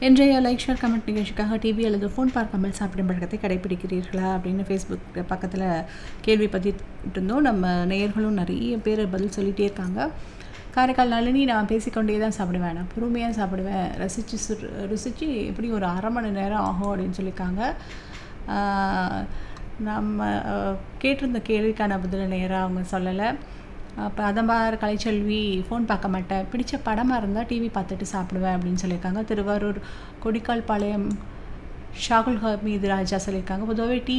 இன்றைய like share comment நிகழ்ச்சிக்காக TV அல்லது ஃபோன் பார்க்காமல் சாப்பிடும் பழக்கத்தை கடைபிடிக்கிறீர்களா அப்படின்னு ஃபேஸ்புக் பக்கத்தில் கேள்வி பதிவிட்டு இருந்தோம் நம்ம நேயர்களும் நிறைய பேர் பதில் சொல்லிகிட்டே இருக்காங்க காரைக்கால் நளினி நான் பேசிக்கொண்டே தான் சாப்பிடுவேன் நான் பொறுமையாக சாப்பிடுவேன் ரசித்து சு ருசித்து எப்படி ஒரு அரை மணி நேரம் ஆகும் அப்படின்னு சொல்லியிருக்காங்க ஆஹ் நம்ம அஹ், கேட்டிருந்த கேள்விக்கான பதில் நேராக அவங்க சொல்லலை அப்போ அதம்பார் கலைச்செல்வி ஃபோன் பார்க்க மாட்டேன் பிடிச்ச படமாக இருந்தால் டிவி பார்த்துட்டு சாப்பிடுவேன் அப்படின்னு சொல்லியிருக்காங்க திருவாரூர் கொடிக்கால் பாளையம் ஷாகுல் ஹமீது ராஜா சொல்லியிருக்காங்க பொதுவாகவே டி